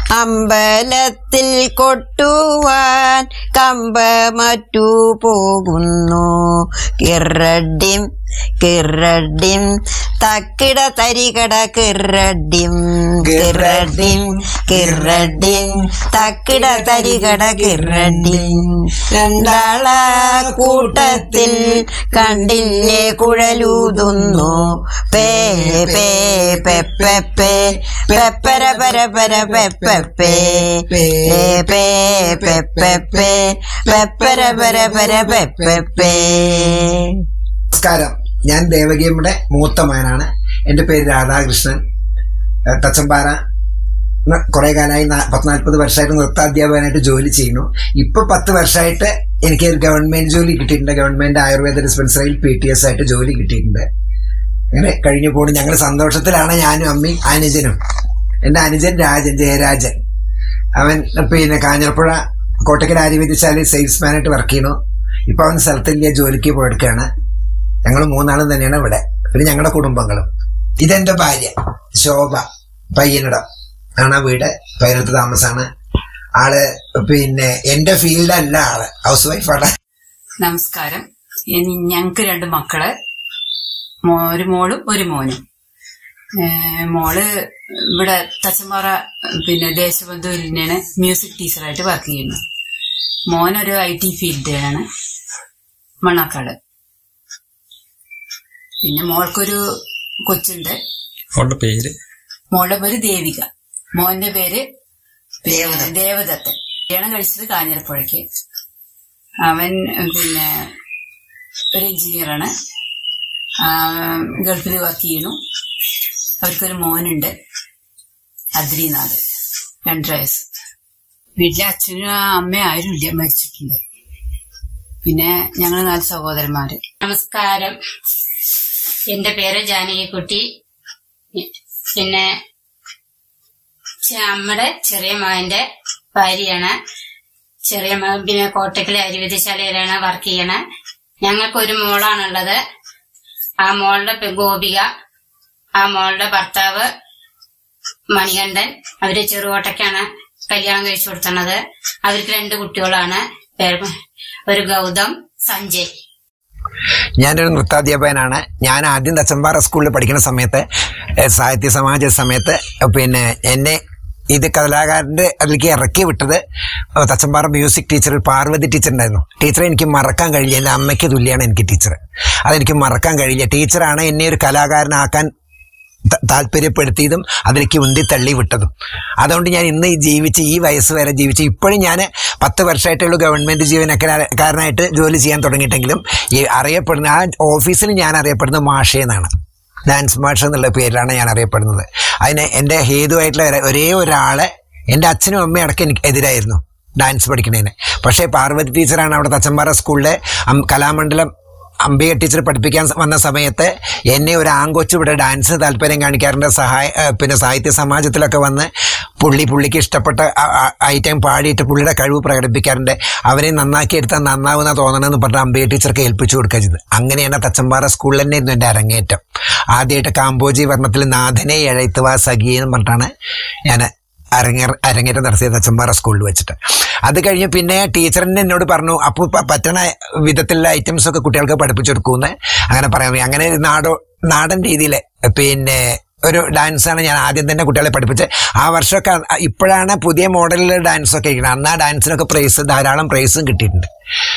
അമ്പലത്തിൽ കൊട്ടുവാൻ കമ്പമറ്റു പോകുന്നു കിറഡിം കിറഡിം തക്കിട തരികട കിറഡിം കിറഡിം കിറഡിം തക്കിട തരികട കിറഡിം രണ്ടാള കൂട്ടത്തിൽ കണ്ടില്ലേ കുഴലൂതുന്നു പേ പേ പെപ്പെ പെപ്പര പര പര പെപ്പെ പേ പേ പെപ്പെ പെപ്പര പര പര പെപ്പെ നമസ്കാരം ഞാൻ ദേവകിയമ്മയുടെ മൂത്ത മകനാണ് എൻ്റെ പേര് രാധാകൃഷ്ണൻ ഏഹ് തച്ചമ്പാറ ന- കുറെ കാലമായി നാ- പത്ത് നാൽപ്പത് വർഷമായിട്ട് നൃത്താധ്യാപകനായിട്ട് ജോലി ചെയ്യുന്നു ഇപ്പൊ പത്ത് വർഷമായിട്ട് എനിക്ക് ഒരു ഗവൺമെന്റ് ജോലി കിട്ടിയിട്ടുണ്ട് ഗവൺമെന്റ് ആയുർവേദ ഡിസ്പെൻസറിയിൽ പി ടി എസ് ആയിട്ട് ജോലി കിട്ടിയിട്ടുണ്ട് അങ്ങനെ കഴിഞ്ഞു പോണു ഞങ്ങൾ സന്തോഷത്തിലാണ് ഞാനും അമ്മയും അനുജനും എൻ്റെ അനുജൻ രാജൻ ജയരാജൻ അവൻ പിന്നെ കാഞ്ഞിരപ്പുഴ കോട്ടക്കൽ ആര്യവൈദ്യശാലയിൽ സെയിൽസ്മാനായിട്ട് വർക്ക് ചെയ്യണു ഇപ്പൊ അവൻ സ്ഥലത്തില്ല ജോലിക്ക് പോയെടുക്കുകയാണ് ഞങ്ങൾ മൂന്നാളും തന്നെയാണ് ഇവിടെ പിന്നെ ഞങ്ങളുടെ കുടുംബങ്ങളും ഇതെന്റെ ഭാര്യ ശോഭ പയ്യനിടം ആണ് ആ വീട് പയ്യനത്ത് താമസാണ് ആള് പിന്നെ എന്റെ ഫീൽഡല്ല ആള് ഹൗസ് വൈഫാണ് നമസ്കാരം ഇനി ഞങ്ങക്ക് രണ്ട് മക്കള് മോ- ഒരു മോളും ഒരു മോനും ഏഹ് മോള് ഇവിടെ തച്ചമ്പാറ പിന്നെ ദേശബന്ധുവിൽ തന്നെയാണ് മ്യൂസിക് ടീച്ചറായിട്ട് വർക്ക് ചെയ്യുന്നത് മോനൊരു ഐ ടി ഫീൽഡിലാണ് മണ്ണാക്കാട് പിന്നെ മോൾക്കൊരു കൊച്ചുണ്ട് അവളുടെ പേര് മോളുടെ പേര് ദേവിക മോന്റെ പേര് പിന്നെ ദേവദത്തൻ കല്യാണം കഴിച്ചത് കാഞ്ഞിരപ്പുഴയ്ക്ക് അവൻ പിന്നെ ഒരു എഞ്ചിനീയറാണ് ഗൾഫിൽ വർക്ക് ചെയ്യണു അവർക്കൊരു മോനുണ്ട് അദ്രിനാഥ് രണ്ടര വയസ്സ് വീട്ടിലെ അച്ഛനും അമ്മയും ആരും ഇല്ല മരിച്ചിട്ടുണ്ട് പിന്നെ ഞങ്ങൾ നാല് സഹോദരന്മാര് നമസ്കാരം എന്റെ പേര് ജാനകിക്കുട്ടി പിന്നെ ചെ- നമ്മുടെ ചെറിയ മകന്റെ ഭാര്യയാണ് ചെറിയ മകൻ പിന്നെ കോട്ടക്കലെ അരിവിദ്യശാലയിലാണ് വർക്ക് ചെയ്യണ ഞങ്ങൾക്ക് ഒരു മോളാണുള്ളത് ആ മോളുടെ പെ- ഗോപിക ആ മോളുടെ ഭർത്താവ് മണികണ്ഠൻ അവര് ചെറുകോട്ടയ്ക്കാണ് കല്യാണം കഴിച്ചു കൊടുത്തത് അവർക്ക് രണ്ട് കുട്ടികളാണ് പേര് ഒരു ഗൗതം സഞ്ജയ് ഞാനൊരു നൃത്താധ്യാപകനാണ് ഞാൻ ആദ്യം തച്ചമ്പാറ സ്കൂളിൽ പഠിക്കുന്ന സമയത്ത് ഏഹ് സാഹിത്യ സമാജ സമയത്ത് പിന്നെ എന്നെ ഇത് കലാകാരന്റെ അതിലേക്ക് ഇറക്കി വിട്ടത് ഏഹ് Thachampara music teacher Parvathy teacher ഉണ്ടായിരുന്നു ടീച്ചറെ എനിക്ക് മറക്കാൻ കഴിയില്ല എൻ്റെ അമ്മയ്ക്ക് തുല്യമാണ് എനിക്ക് ടീച്ചർ അതെനിക്ക് മറക്കാൻ കഴിയില്ല ടീച്ചറാണ് എന്നെ ഒരു കലാകാരനാക്കാൻ ത- താല്പര്യപ്പെടുത്തിയതും അതിലേക്ക് ഉന്തി തള്ളി വിട്ടതും അതുകൊണ്ട് ഞാൻ ഇന്ന് ഈ ജീവിച്ച് ഈ വയസ്സ് വരെ ജീവിച്ച് ഇപ്പോഴും ഞാൻ പത്ത് വർഷമായിട്ടുള്ള ഗവൺമെന്റ് ജീവനക്കാരനായിട്ട് ജോലി ചെയ്യാൻ തുടങ്ങിയിട്ടെങ്കിലും ഈ അറിയപ്പെടുന്ന ആ ഓഫീസിൽ ഞാൻ അറിയപ്പെടുന്നത് മാഷേ എന്നാണ് ഡാൻസ് മാഷ് എന്നുള്ള പേരിലാണ് ഞാൻ അറിയപ്പെടുന്നത് അതിന് എൻ്റെ ഹേതുവായിട്ടുള്ള ഒരേ- ഒരേ ഒരാളെ എൻ്റെ അച്ഛനും അമ്മയും അടക്കം എനിക്ക് എതിരായിരുന്നു ഡാൻസ് പഠിക്കുന്നതിന് പക്ഷേ പാർവതി ടീച്ചറാണ് അവിടെ തച്ചമ്പാറ സ്കൂളിലെ അം- കലാമണ്ഡലം അംബിക ടീച്ചർ പഠിപ്പിക്കാൻ സ- വന്ന സമയത്ത് എന്നെ ഒരു ആങ്കൊച്ചു ഇവിടെ ഡാൻസിന് താല്പര്യം കാണിക്കാറുണ്ട് സഹായ ഏഹ് പിന്നെ സാഹിത്യ സമാജത്തിലൊക്കെ വന്ന് പുള്ളി പുള്ളിക്ക് ഇഷ്ടപ്പെട്ട ഐറ്റം പാടിയിട്ട് പുള്ളിയുടെ കഴിവ് പ്രകടിപ്പിക്കാറുണ്ട് അവരെ നന്നാക്കി എടുത്താൽ നന്നാവുന്ന തോന്നണമെന്ന് പറഞ്ഞ അംബിക ടീച്ചർക്ക് ഏൽപ്പിച്ചു കൊടുക്കുക ചെയ്ത് അങ്ങനെയാണ് തച്ചമ്പാറ സ്കൂളിൽ തന്നെ ഇരുന്നു എൻ്റെ അരങ്ങേറ്റം ആദ്യമായിട്ട് കാമ്പോജി വർണ്ണത്തിൽ നാഥനെ എഴത്തുവാ സഖി എന്ന് പറഞ്ഞിട്ടാണ് ഞാൻ അരങ്ങേറ അരങ്ങേറ്റം നടത്തിയത് തച്ചമ്പാറ സ്കൂളിൽ വെച്ചിട്ട് അത് കഴിഞ്ഞ് പിന്നെ ടീച്ചറിന് എന്നോട് പറഞ്ഞു അപ്പോൾ പറ്റണ വിധത്തിലുള്ള ഐറ്റംസ് ഒക്കെ കുട്ടികൾക്ക് പഠിപ്പിച്ചു കൊടുക്കുമെന്ന് അങ്ങനെ പറയാൻ തുടങ്ങി. അങ്ങനെ നാടോ നാടൻ രീതിയിൽ പിന്നെ ഒരു ഡാൻസാണ് ഞാൻ ആദ്യം തന്നെ കുട്ടികളെ പഠിപ്പിച്ചത് ആ വർഷമൊക്കെ അ- ഇപ്പോഴാണ് പുതിയ മോഡലിൽ ഡാൻസൊക്കെ ഇരിക്കുന്നത് അന്ന് ആ ഡാൻസിനൊക്കെ പ്രൈസ് ധാരാളം പ്രൈസും കിട്ടിയിട്ടുണ്ട്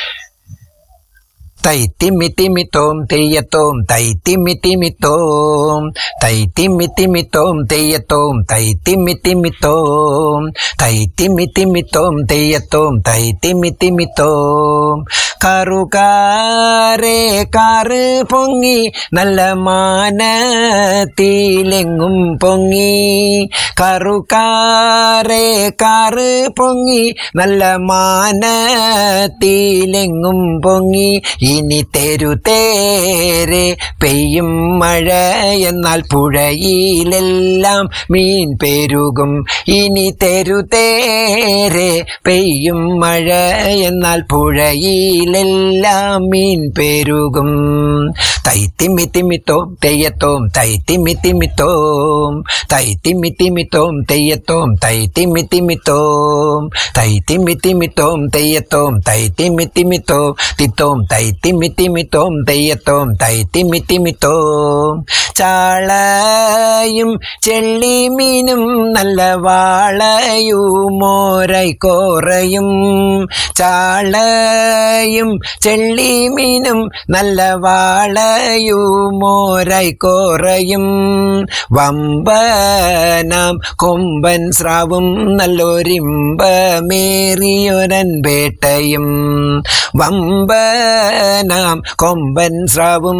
തൈ തിമ്മി തിമ്മിത്തോം തെയ്യത്തോം തൈ തിമ്മി തിമ്മിത്തോം തൈ തിമ്മി തിമ്മിത്തോം തെയ്യത്തോം തൈ തിമ്മി തിമ്മിത്തോം തൈ തിമ്മി തിമ്മിത്തോം തെയ്യത്തോം തൈ തിമ്മി തിമ്മിത്തോം കറുകാരേ കാറ് പൊങ്ങി നല്ല മാനത്തിലെങ്ങും പൊങ്ങി കറുകാരേ കാറ് പൊങ്ങി നല്ല മാനത്തിലെങ്ങും പൊങ്ങി ഇനി തെരുതേരെ പെയ്യും മഴ എന്നാൽ പുഴയിലെല്ലാം മീൻ പെരുകും ഇനി തെരുതേരെ പെയ്യും മഴ എന്നാൽ പുഴയിലെല്ലാം മീൻ പെരുകും തൈത്തിമ്മി തിമ്മിത്തോം തെയ്യത്തോം തൈത്തിമ്മി തിമ്മിത്തോം തൈത്തിമ്മി തിമ്മിത്തോം തെയ്യത്തോം തൈത്തിമ്മി തിമ്മിത്തോം തൈത്തിമ്മി തിമ്മിത്തോം തെയ്യത്തോം തൈത്തിമ്മി തിമ്മിത്തോം തിത്തോം തൈത്തിമ്മി തിമ്മിത്തോം തെയ്യത്തോം തൈത്തിമ്മി തിമ്മിത്തോം ചാളയും ചെള്ളിമീനും നല്ല വാളയുമോരായി കോറയും ചാളയും ചെള്ളിമീനും നല്ല വാളയുമോരായി കോറയും വമ്പനാം കൊമ്പൻ സ്രാവും നല്ലൊരിമ്പമേറിയൊരൻ വേട്ടയും വമ്പനാം കൊമ്പൻ സ്രാവും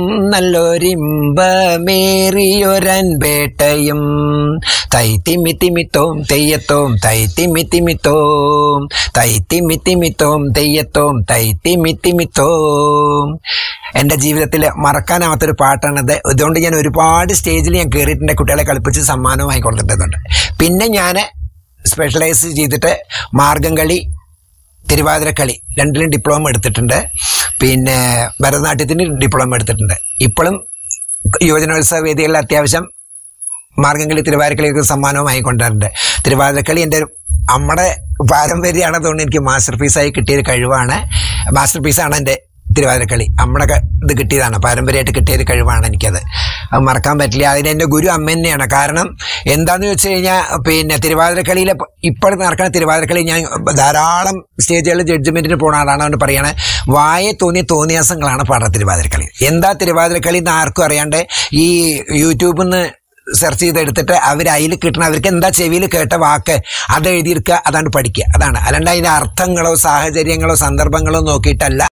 നല്ലൊരിമ്പമേറിയൊരൻ വേട്ടയും തൈത്തിമിത്തിമിത്തോം തെയ്യത്തോം തൈത്തിമിത്തിമിത്തോം തൈത്തിമിത്തിമിത്തോം തെയ്യത്തോം തൈത്തിമിത്തിമിത്തോം എൻ്റെ ജീവിതത്തിൽ മറക്കാനാവാത്തൊരു പാട്ടാണത് ഇതുകൊണ്ട് ഞാൻ ഒരുപാട് സ്റ്റേജിൽ ഞാൻ കയറിയിട്ടുണ്ട് കുട്ടികളെ കളിപ്പിച്ച് സമ്മാനമായി കൊണ്ടിട്ടുണ്ട് പിന്നെ ഞാൻ സ്പെഷ്യലൈസ് ചെയ്തിട്ട് മാർഗം കളി തിരുവാതിരക്കളി രണ്ടിലും ഡിപ്ലോമ എടുത്തിട്ടുണ്ട് പിന്നെ ഭരതനാട്യത്തിന് ഡിപ്ലോമ എടുത്തിട്ടുണ്ട് ഇപ്പോഴും യുവജനോത്സവ വേദികളിൽ അത്യാവശ്യം മാർഗംകളി തിരുവാതിരക്കളിയൊക്കെ സമ്മാനവുമായി കൊണ്ടുവരുന്നുണ്ട് തിരുവാതിരക്കളി എൻ്റെ നമ്മുടെ പാരമ്പര്യമാണ് തോന്നുന്നു എനിക്ക് മാസ്റ്റർ പീസായി കിട്ടിയൊരു കഴിവാണ് മാസ്റ്റർ പീസാണ് എൻ്റെ തിരുവാതിരക്കളി നമ്മുടെ ക- ഇത് കിട്ടിയതാണ് പാരമ്പര്യമായിട്ട് കിട്ടിയൊരു കഴിവാണ് എനിക്കത് അത് മറക്കാൻ പറ്റില്ല അതിന് എൻ്റെ ഗുരു അമ്മ തന്നെയാണ് കാരണം എന്താണെന്ന് വെച്ച് കഴിഞ്ഞാൽ പിന്നെ തിരുവാതിരക്കളിയിലെ ഇപ്പോൾ നടക്കുന്ന തിരുവാതിരക്കളി ഞാൻ ധാരാളം സ്റ്റേജുകളിൽ ജഡ്ജ്മെന്റിന് പോണ ആളാണ് അതുകൊണ്ട് പറയണേ വായെ തോന്നിയ തോന്നിയാസങ്ങളാണ് പാടുന്ന തിരുവാതിരക്കളി എന്താ തിരുവാതിരക്കളി എന്ന് ആർക്കും അറിയാണ്ട് ഈ യൂട്യൂബിൽ നിന്ന് സെർച്ച് ചെയ്തെടുത്തിട്ട് അവർ അതിൽ കിട്ടണം അവർക്ക് എന്താ ചെവിയിൽ കേട്ട വാക്ക് അത് എഴുതിയെടുക്കുക അതാണ് പഠിക്കുക അതാണ് അല്ലാണ്ട് അതിൻ്റെ അർത്ഥങ്ങളോ സാഹചര്യങ്ങളോ സന്ദർഭങ്ങളോ നോക്കിയിട്ടല്ല